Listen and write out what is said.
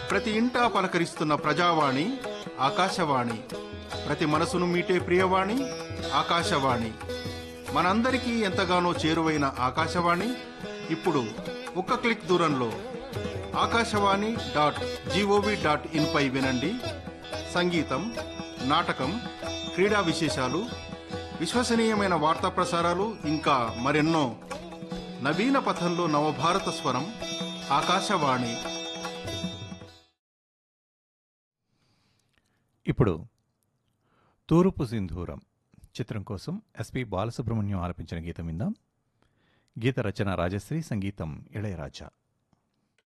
ప్రతి ఇంటా పలకరిస్తున్న ప్రజావాణి ఆకాశవాణి ప్రతి మనసును మీటే ప్రియవాణి ఆకాశవాణి మనందరికీ ఎంతగానో చేరువైన ఆకాశవాణి ఇప్పుడు ఒక్క క్లిక్ దూరంలో Akashvani dot GOV dot in పై వినండి సంగీతం నాటకం క్రీడా విశేషాలు విశ్వసనీయమైన వార్తా ప్రసారాలు ఇంకా మరెన్నో నవీన పథంలో నవభారత స్వరం ఆకాశవాణి ఇప్పుడు తూర్పు సింధూరం చిత్రం కోసం ఎస్పి బాలసుబ్రహ్మణ్యం ఆలపించిన గీతం విందాం గీత రచన రాజశ్రీ సంగీతం ఇళయరాజా